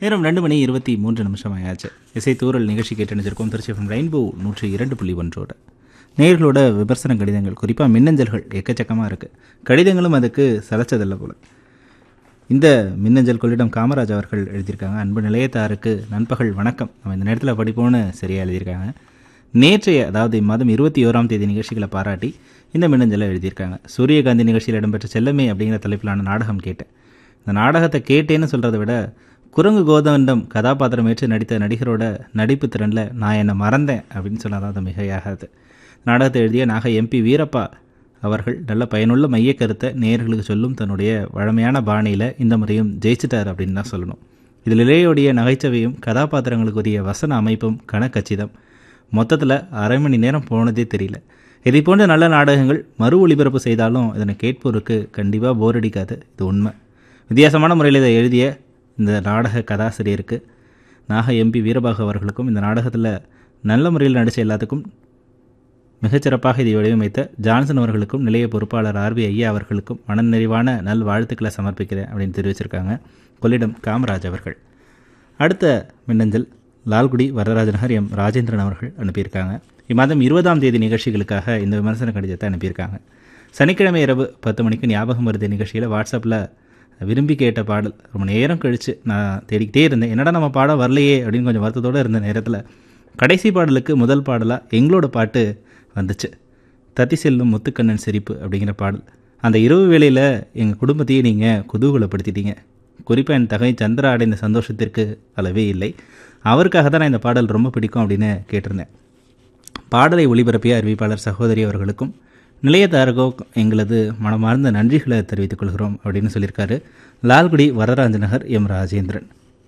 நேரம் ரெண்டு மணி இருபத்தி மூன்று நிமிஷம் ஆயாச்சு இசை தூரல் நிகழ்ச்சி கேட்டணிச்சிருக்கோம் திருச்சி FM ரெயின்போ நூற்றி இரண்டு புள்ளி ஒன்றோட நேர்களோட விமர்சன கடிதங்கள் குறிப்பாக மின்னஞ்சல்கள் எக்கச்சக்கமாக இருக்குது கடிதங்களும் அதுக்கு சலைச்சதில்லை போல இந்த மின்னஞ்சல் கொள்ளிடம் காமராஜ் அவர்கள் எழுதியிருக்காங்க அன்பு நிலையத்தாருக்கு நண்பகல் வணக்கம் நம்ம இந்த நேரத்தில் படிப்போம்னு சரியாக எழுதியிருக்காங்க நேற்றைய அதாவது இம்மாதம் இருபத்தி ஓராம் தேதி நிகழ்ச்சிகளை பாராட்டி இந்த மின்னஞ்சலை எழுதியிருக்காங்க சூரியகாந்தி நிகழ்ச்சியில் இடம்பெற்ற செல்லமே அப்படிங்கிற தலைப்பிலான நாடகம் கேட்டேன் இந்த நாடகத்தை கேட்டேன்னு சொல்கிறத விட குரங்கு கோதண்டம் கதாபாத்திரம் ஏற்று நடித்த நடிகரோட நடிப்பு திறனில் நான் என்னை மறந்தேன் அப்படின்னு சொன்னால் தான் அது மிகையாகாது நாடகத்தை எழுதிய நாக எம்பி வீரப்பா அவர்கள் நல்ல பயனுள்ள மைய கருத்தை நேயர்களுக்கு சொல்லும் தன்னுடைய வழமையான பாணியில் இந்த முறையும் ஜெயிச்சிட்டார் அப்படின்னு தான் சொல்லணும் இதில் இளையோடைய நகைச்சுவையும் கதாபாத்திரங்களுக்குரிய வசன அமைப்பும் கணக்கச்சிதம் மொத்தத்தில் அரை மணி நேரம் போனதே தெரியல இதை போன்ற நல்ல நாடகங்கள் மறு ஒளிபரப்பு செய்தாலும் இதனை கேட்போருக்கு கண்டிப்பாக போர் அடிக்காது இது உண்மை வித்தியாசமான முறையில் இதை எழுதிய இந்த நாடக கதாசிரியருக்கு நாக எம்பி வீரபாகு அவர்களுக்கும் இந்த நாடகத்தில் நல்ல முறையில் நடித்த எல்லாத்துக்கும் மிகச்சிறப்பாக இதை வடிவமைத்த ஜான்சன் அவர்களுக்கும் நிலைய பொறுப்பாளர் ஆர்பி ஐயா அவர்களுக்கும் மனநிறைவான நல் வாழ்த்துக்களை சமர்ப்பிக்கிறேன் அப்படின்னு தெரிவிச்சிருக்காங்க கொள்ளிடம் காமராஜ் அவர்கள் அடுத்த மின்னஞ்சல் லால்குடி வரதராஜநகர் எம் ராஜேந்திரன் அவர்கள் அனுப்பியிருக்காங்க இம்மாதம் இருபதாம் தேதி நிகழ்ச்சிகளுக்காக இந்த விமர்சன கடிதத்தை அனுப்பியிருக்காங்க சனிக்கிழமை இரவு பத்து மணிக்கு ஞாபகம் வருது நிகழ்ச்சியில் வாட்ஸ்அப்பில் விரும்பி கேட்ட பாடல் ரொம்ப நேரம் கழித்து நான் தேடிக்கிட்டே இருந்தேன் என்னடா நம்ம பாடம் வரலையே அப்படின்னு கொஞ்சம் வருத்தத்தோடு இருந்த நேரத்தில் கடைசி பாடலுக்கு முதல் பாடலாக எங்களோட பாட்டு வந்துச்சு தத்தி செல்லும் முத்துக்கண்ணன் சிரிப்பு அப்படிங்கிற பாடல் அந்த இரவு வேளையில் எங்கள் குடும்பத்தையே நீங்கள் குதூகலப்படுத்திட்டீங்க குறிப்பாக என் தகை சந்திரா அடைந்த சந்தோஷத்திற்கு அளவே இல்லை அவருக்காக தான் நான் இந்த பாடல் ரொம்ப பிடிக்கும் அப்படின்னு கேட்டிருந்தேன் பாடலை ஒளிபரப்பிய அறிவிப்பாளர் சகோதரி அவர்களுக்கும் நிலையத்தாருக்கோ எங்களது மனமார்ந்த நன்றிகளை தெரிவித்துக் கொள்கிறோம் அப்படின்னு சொல்லியிருக்காரு லால்குடி வரராஜ நகர் எம் ராஜேந்திரன்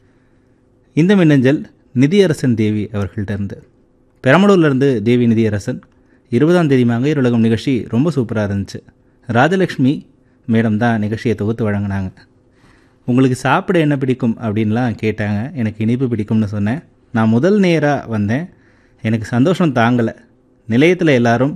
இந்த மின்னஞ்சல் நிதியரசன் தேவி அவர்கள்ட்ட இருந்து பெரம்பலூர்லேருந்து தேவி நிதியரசன் இருபதாம் தேதி மங்கையர் உலகம் நிகழ்ச்சி ரொம்ப சூப்பராக இருந்துச்சு ராஜலக்ஷ்மி மேடம் தான் நிகழ்ச்சியை தொகுத்து வழங்கினாங்க உங்களுக்கு சாப்பிட என்ன பிடிக்கும் அப்படின்லாம் கேட்டாங்க எனக்கு இனிப்பு பிடிக்கும்னு சொன்னேன் நான் முதல் நேராக வந்தேன் எனக்கு சந்தோஷம் தாங்கலை நிலையத்தில் எல்லாரும்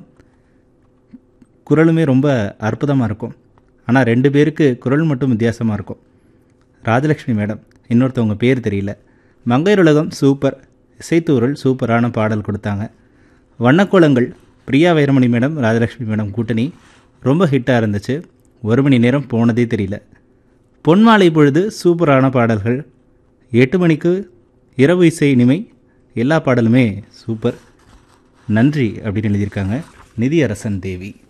குரலுமே ரொம்ப அற்புதமாக இருக்கும் ஆனால் ரெண்டு பேருக்கு குரல் மட்டும் வித்தியாசமாக இருக்கும் ராஜலக்ஷ்மி மேடம் இன்னொருத்தவங்க பேர் தெரியல மங்கையர் உலகம் சூப்பர் இசைத்தூரல் சூப்பரான பாடல் கொடுத்தாங்க வண்ணக்கோலங்கள் பிரியா வைரமணி மேடம் ராஜலக்ஷ்மி மேடம் கூட்டணி ரொம்ப ஹிட்டாக இருந்துச்சு ஒரு மணி நேரம் போனதே தெரியல பொன்மாலை பொழுது சூப்பரான பாடல்கள் எட்டு மணிக்கு இரவு இசை இனிமை எல்லா பாடலுமே சூப்பர் நன்றி அப்படின்னு எழுதியிருக்காங்க நிதியரசன் தேவி